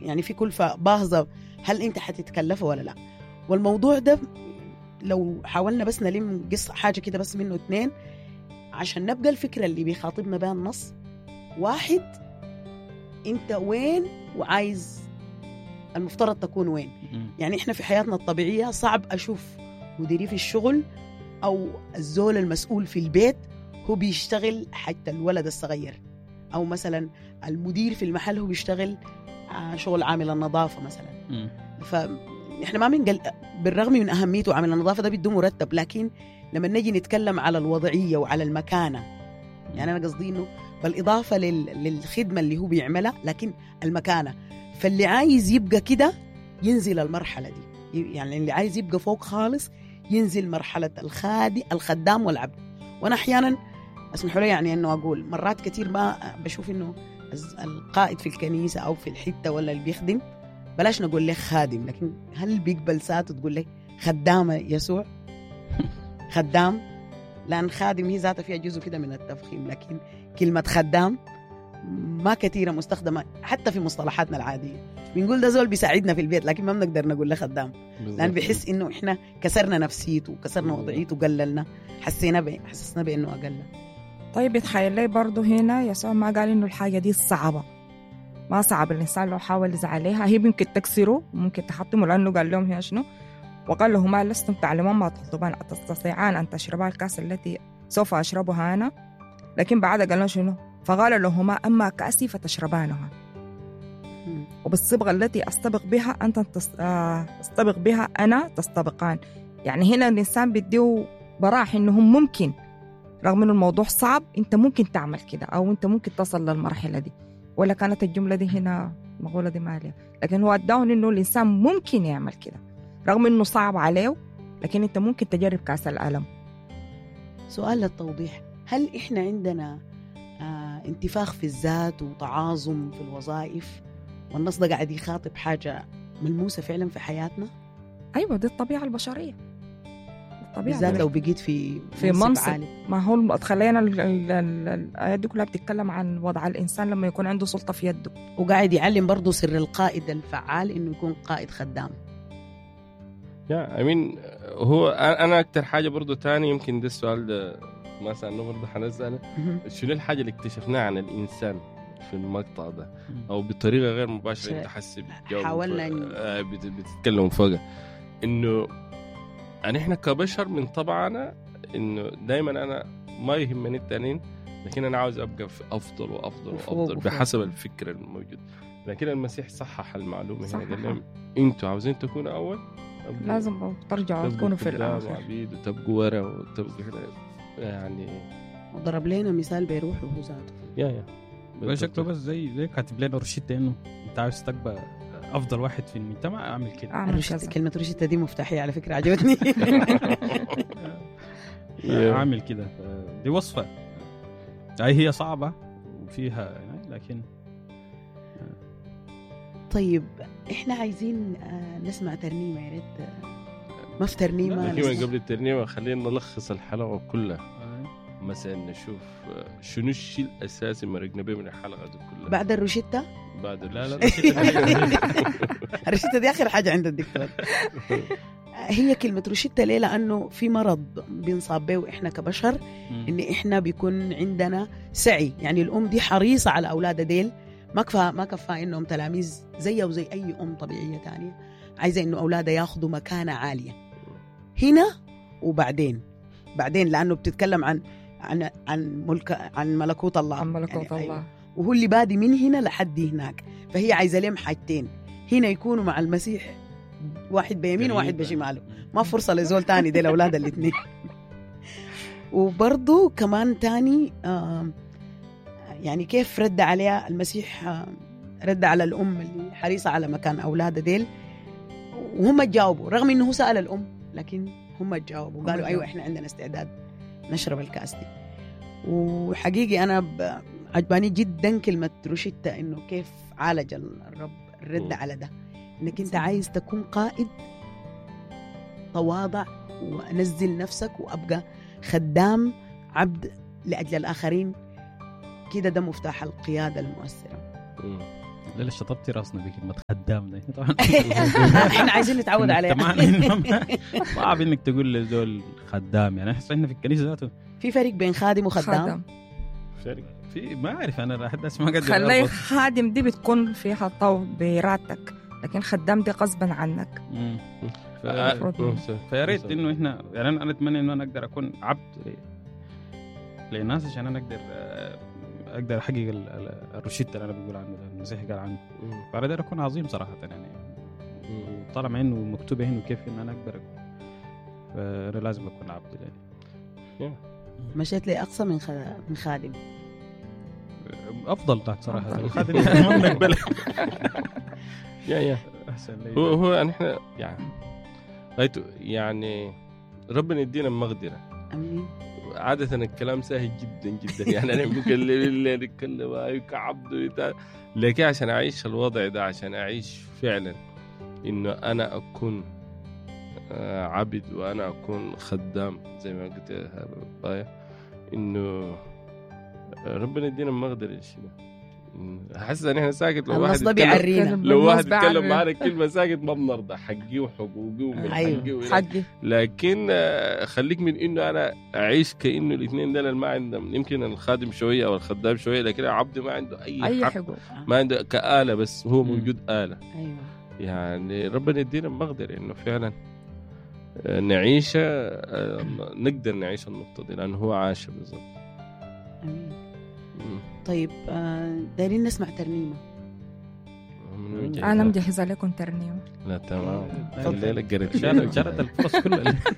يعني في كلفه باهظه هل انت حتتكلفها ولا لا والموضوع ده لو حاولنا بس نلم قصة حاجه كده بس منه اثنين عشان نبقى الفكره اللي بيخاطبنا بها النص واحد انت وين وعايز المفترض تكون وين مم. يعني احنا في حياتنا الطبيعيه صعب اشوف مديري في الشغل او الزول المسؤول في البيت هو بيشتغل حتى الولد الصغير او مثلا المدير في المحل هو بيشتغل آه، شغل عامل النظافه مثلا مم. فاحنا ما بنقل بالرغم من اهميته عامل النظافه ده بده مرتب لكن لما نجي نتكلم على الوضعيه وعلى المكانه يعني انا قصدي انه بالاضافه لل... للخدمه اللي هو بيعملها لكن المكانه فاللي عايز يبقى كده ينزل المرحله دي يعني اللي عايز يبقى فوق خالص ينزل مرحله الخادي الخدام والعبد وانا احيانا اسمحوا لي يعني انه اقول مرات كثير ما بشوف انه الز- القائد في الكنيسه او في الحته ولا اللي بيخدم بلاش نقول لك خادم لكن هل بيقبل ساعته تقول لك خدامه يسوع خدام لان خادم هي ذاتها فيها جزء كده من التفخيم لكن كلمه خدام ما كثيره مستخدمه حتى في مصطلحاتنا العاديه بنقول ده زول بيساعدنا في البيت لكن ما بنقدر نقول له خدام لان بيحس انه احنا كسرنا نفسيته وكسرنا وضعيته وقللنا حسينا ب... حسسنا بانه اقل طيب يتخيل لي برضه هنا يسوع ما قال إنه الحاجة دي صعبة ما صعب الإنسان لو حاول يزعل عليها هي ممكن تكسره وممكن تحطمه لأنه قال لهم هي شنو وقال لهما لستم تعلمون ما تطلبان أتستطيعان أن تشربا الكأس التي سوف أشربها أنا لكن بعد قال لهم شنو فقال لهما أما كأسي فتشربانها مم. وبالصبغة التي أستبق بها أنت تس- آه، تستبق بها أنا تستبقان يعني هنا الإنسان بيديه براح إنهم ممكن رغم إنه الموضوع صعب أنت ممكن تعمل كده أو أنت ممكن تصل للمرحلة دي ولا كانت الجملة دي هنا المقولة دي مالية لكن هو اداهم إنه الإنسان ممكن يعمل كده رغم إنه صعب عليه لكن أنت ممكن تجرب كأس الألم سؤال للتوضيح هل احنا عندنا آه انتفاخ في الذات وتعاظم في الوظائف والنص ده قاعد يخاطب حاجه ملموسه فعلا في حياتنا أيوة دي الطبيعة البشرية الطبيعة بالذات لو البشرية. بقيت في في منصب. عالي ما هو خلينا ال- ال- ال- الآيات دي كلها بتتكلم عن وضع الإنسان لما يكون عنده سلطة في يده وقاعد يعلم برضه سر القائد الفعال انه يكون قائد خدام يا امين هو انا اكتر حاجه برضو تاني يمكن ده السؤال ده ما سالناه برضه حنساله مهم. شنو الحاجه اللي اكتشفناها عن الانسان في المقطع ده او بطريقه غير مباشره ش- انت حاسس بتجاوب حاولنا فوق- ن- آه، بت- بتتكلم فوقها انه يعني احنا كبشر من طبعنا انه دائما انا ما يهمني التانيين لكن انا عاوز ابقى في افضل وافضل وفوق وافضل وفوق. بحسب الفكر الموجود لكن المسيح صحح المعلومه هنا صححها. قال لهم انتوا عاوزين تكونوا اول أبقوا- لازم ترجعوا تبقوا تكونوا في قدام الآخر وعبيد وتبقوا ورا وتبقوا هنا يعني وضرب لنا مثال بيروح هو ذاته يا يا بس شكله بس زي زي كاتب لنا روشته انه انت عاوز تبقى افضل واحد في المجتمع اعمل كده أعمل الروشتة كذا كلمة روشتة دي مفتاحية على فكرة عجبتني يا. اعمل كده دي وصفه اي هي صعبه وفيها يعني لكن طيب احنا عايزين آه، نسمع ترنيمة يا ريت آه، ما في ترنيمة لكن من نسمع. قبل الترنيمه خلينا نلخص الحلقه كلها آه، مثلا نشوف آه، شنو الشيء الاساسي مرقنا به من الحلقه دي كلها بعد الروشتة بعد لا لا الروشتة دي آخر حاجة عند الدكتور هي كلمة روشتة ليه؟ لأنه في مرض بنصاب به إحنا كبشر إن إحنا بيكون عندنا سعي يعني الأم دي حريصة على أولادها ديل ما كفى ما كفى إنهم تلاميذ زيها وزي أي أم طبيعية تانية عايزة إنه أولادها ياخذوا مكانة عالية هنا وبعدين بعدين لأنه بتتكلم عن عن عن ملك عن ملكوت الله عن ملكوت يعني الله وهو اللي بادي من هنا لحد هناك فهي عايزه لهم حاجتين هنا يكونوا مع المسيح واحد بيمين وواحد بشماله ما فرصه لزول تاني دي الاولاد الاثنين وبرضه كمان تاني آم، يعني كيف رد عليها المسيح آم، رد على الام اللي حريصه على مكان اولادها ديل وهم تجاوبوا رغم انه هو سال الام لكن هم تجاوبوا هم قالوا ايوه تجاوبوا. احنا عندنا استعداد نشرب الكاس دي وحقيقي انا ب- عجباني جدا كلمه روشيتا انه كيف عالج الرب الرد مم. على ده انك انت صحيح. عايز تكون قائد تواضع وانزل نفسك وابقى خدام عبد لاجل الاخرين كده ده مفتاح القياده المؤثره مم. ليلة شطبتي راسنا بكلمة خدام ده طبعا احنا عايزين نتعود عليها أنت ما- صعب انك تقول لزول خدام يعني احنا احنا في الكنيسه ذاته في فرق بين خادم وخدام خادم فرق في ما اعرف انا الاحداث ما قادر خلي أربط. خادم دي بتكون فيها طو براتك لكن خدام دي غصبا عنك مم. ف- آه، المفروض. فيا ريت انه احنا يعني انا أنا اتمنى انه انا اقدر اكون عبد ل- للناس عشان انا اقدر آه، اقدر احقق ال- ال- الرشيد اللي انا بقول عنه ده المسيح قال عنه فانا اقدر اكون عظيم صراحه يعني طالما انه مكتوب هنا كيف ان انا اقدر أكون. فانا لازم اكون عبد يعني مشيت لاقصى من خ- من خادم افضل ذاك صراحه أفضل. الخادم ما بنقبله يا يا احسن لي هو هو يعني احنا يعني غايته يعني ربنا يدينا المقدره امين عادة الكلام سهل جدا جدا يعني انا ممكن الليل نتكلم آه، كعبد وبتاع. لكن عشان اعيش الوضع ده عشان اعيش فعلا انه انا اكون آه، عبد وانا اكون خدام زي ما قلت يا بايا انه ربنا يدينا المقدرة الشيء ده حاسس ان احنا ساكت لو واحد النص ده يتكلم بيعرينا لو واحد بالنص يتكلم بعرف. معانا كلمة ساكت ما بنرضى حقي وحقوقي ومن أيوه. حقي وإلى حقي لكن آه، خليك من انه انا اعيش كانه الاثنين دول ما عندهم يمكن الخادم شويه او الخدام شويه لكن العبد ما عنده اي, اي حق حقوق ما عنده كآلة بس هو مم. موجود آلة ايوه يعني ربنا يدينا المقدرة انه فعلا آه، نعيش آه، نقدر نعيش النقطة دي لأنه هو عاش بالضبط امين مم. طيب آه، دايرين نسمع ترنيمه من وين جاي؟ انا مجهزه لكم ترنيمه لا تمام تفضل. الليلة قريت شالت شالت الفرص كلها